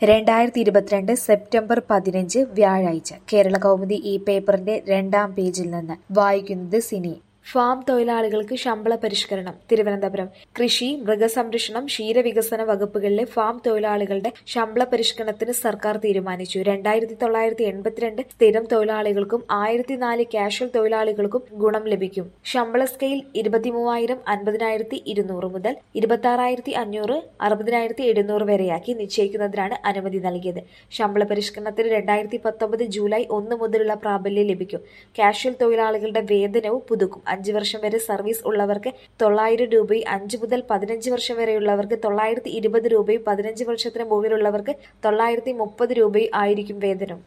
രണ്ടായിരത്തി ഇരുപത്തിരണ്ട് സെപ്റ്റംബർ പതിനഞ്ച് വ്യാഴാഴ്ച കേരള കൗമുദി ഈ പേപ്പറിന്റെ രണ്ടാം പേജിൽ നിന്ന് വായിക്കുന്നത് സിനി ഫാം തൊഴിലാളികൾക്ക് ശമ്പള പരിഷ്കരണം തിരുവനന്തപുരം കൃഷി മൃഗസംരക്ഷണം ക്ഷീരവികസന വകുപ്പുകളിലെ ഫാം തൊഴിലാളികളുടെ ശമ്പള പരിഷ്കരണത്തിന് സർക്കാർ തീരുമാനിച്ചു രണ്ടായിരത്തി തൊള്ളായിരത്തി എൺപത്തിരണ്ട് സ്ഥിരം തൊഴിലാളികൾക്കും ആയിരത്തി നാല് കാഷ്വൽ തൊഴിലാളികൾക്കും ഗുണം ലഭിക്കും ശമ്പള സ്കെയിൽ ഇരുപത്തിമൂവായിരം അൻപതിനായിരത്തി ഇരുന്നൂറ് മുതൽ ഇരുപത്തി ആറായിരത്തി അഞ്ഞൂറ് അറുപതിനായിരത്തി എഴുന്നൂറ് വരെയാക്കി നിശ്ചയിക്കുന്നതിനാണ് അനുമതി നൽകിയത് ശമ്പള പരിഷ്കരണത്തിന് രണ്ടായിരത്തി പത്തൊമ്പത് ജൂലൈ ഒന്ന് മുതലുള്ള പ്രാബല്യം ലഭിക്കും കാഷ്വൽ തൊഴിലാളികളുടെ വേതനവും പുതുക്കും അഞ്ച് വർഷം വരെ സർവീസ് ഉള്ളവർക്ക് തൊള്ളായിരം രൂപയും അഞ്ച് മുതൽ പതിനഞ്ച് വർഷം വരെയുള്ളവർക്ക് തൊള്ളായിരത്തി ഇരുപത് രൂപയും പതിനഞ്ച് വർഷത്തിന് മുകളിലുള്ളവർക്ക് തൊള്ളായിരത്തി മുപ്പത് രൂപയും ആയിരിക്കും വേതനം